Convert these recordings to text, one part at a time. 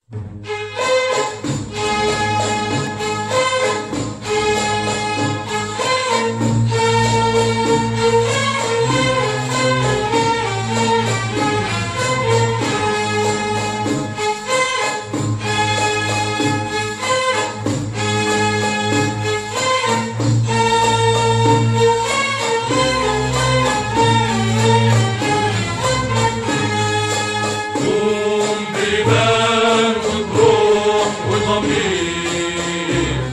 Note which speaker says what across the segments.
Speaker 1: قوم بإيمان وبروح وضمير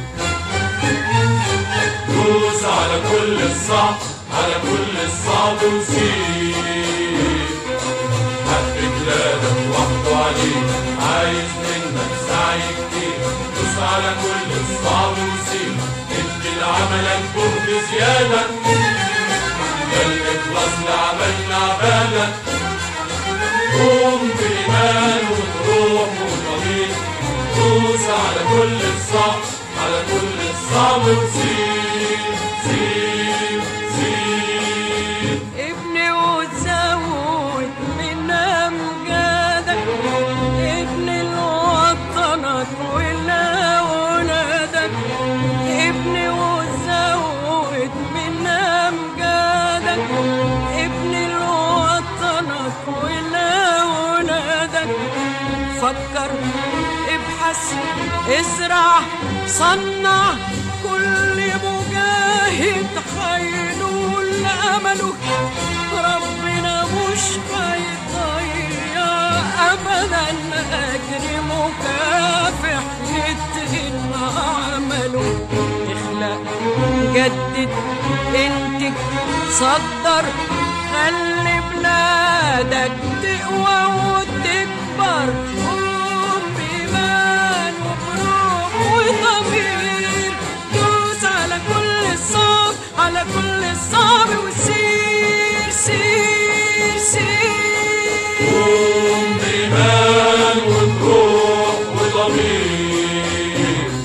Speaker 1: دوس على كل الصعب على كل الصعب وسير حب بلادك وحده عليك عايز منك سعي كتير دوس على كل الصعب وسير ادي لعملك جهد زيادة ده الإخلاص لعملنا عبادك قوم بإيمان وبروح وضمير دوس على كل الصعب على كل الصعب وسير سير سير
Speaker 2: ابني وتزود من امجادك ابني لوطنك ولأولادك ابني وتزود من امجادك ابني لوطنك ولأولادك فكر ابحث ازرع صنع كل مجاهد حينول امله ربنا مش هيضيع ابدا اجر مكافح يتقن عمله اخلق جدد انتج صدر خلي بلادك تقوى وتكبر قوم بإيمان وبروح وضمير دوس على كل الصعب على كل الصعب وسير سير سير
Speaker 1: قوم بإيمان وبروح وضمير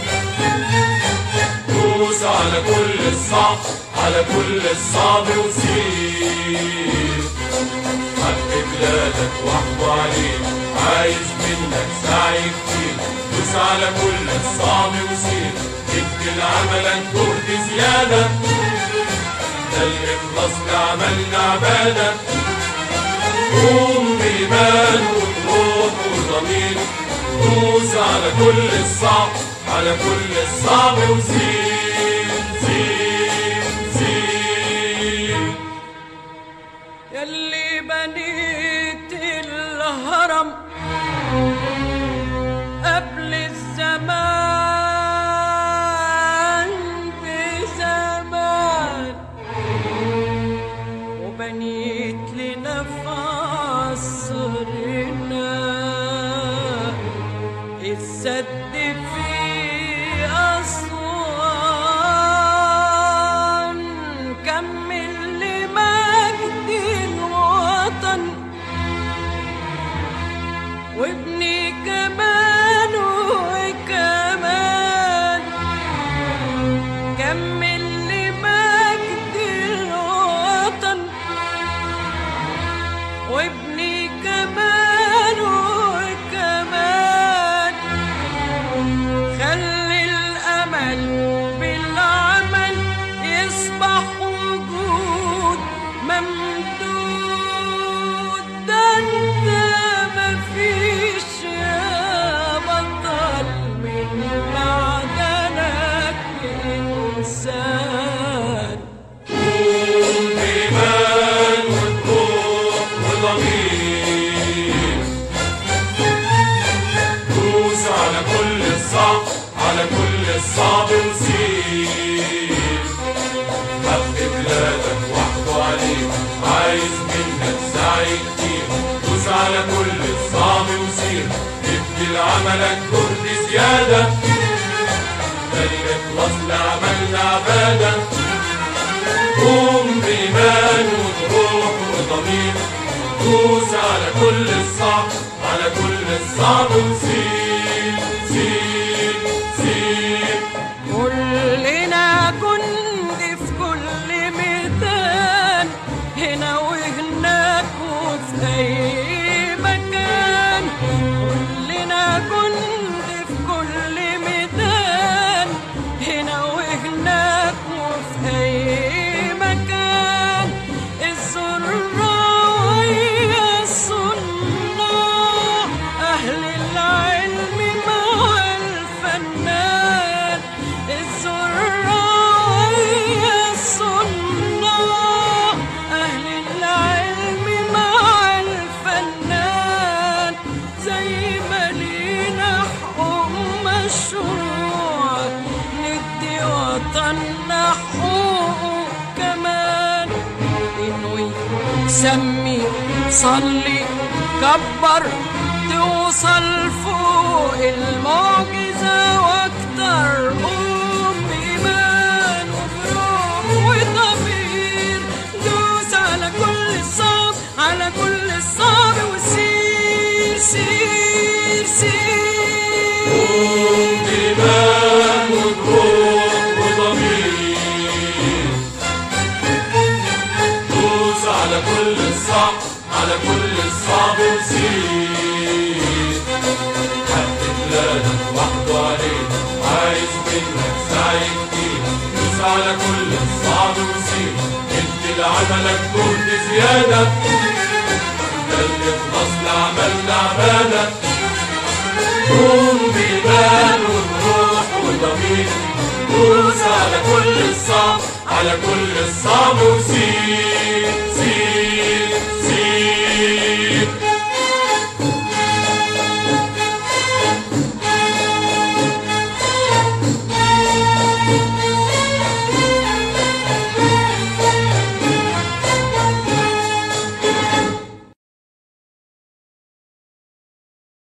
Speaker 1: دوس على كل الصعب على كل الصعب وسير حق بلادك وحده عليك عايز منك سعي كتير دوس على كل الصعب وسير ادي لعملك جهد زيادة ده الإخلاص لعملنا عبادة قوم بإيمان وبروح وضمير دوس على كل الصعب على كل الصعب وسير سير سير
Speaker 2: يلي بنيت الهرم قبل الزمان بزمان وبنيت لنا في عصرنا السد في أسوان كمل لمجد الوطن وابني كمان وكمان كمل لمجد الوطن وابني كمان وكمان خلي الأمل بالعمل يصبح وجود ممدود ده انت مفيش يا بطل من معدنك إنسان
Speaker 1: قوم بإيمان وبروح وضمير دوس على كل الصعب على كل الصعب وسير حق بلادك وحده عليك عايز منك سعي كتير دوس على كل الصعب وسير ابني لعملك جهد زيادة ده الإخلاص لعملنا عبادة قوم بإيمان وبروح وضمير دوس على كل الصعب على كل الصعب وسير سير سير
Speaker 2: كلنا جند في كل ميدان هنا وهناك وفي أي مكان كلنا سمي صلي كبر توصل فوق المعجزة واكتر قوم بإيمان وبروح وضمير دوس على كل الصعب على كل الصعب وسير سير سير
Speaker 1: قوم بإيمان وبروح وضمير دوس على كل الصعب على كل الصعب وسير حد بلادك وحده عليك عايز منك سعي كتير دوس على كل الصعب وسير ادي لعملك جهد زيادة ده اللي خلاص لعملنا عبادة قوم بإيمان وبروح وضمير دوس على كل الصعب على كل الصعب وسير سير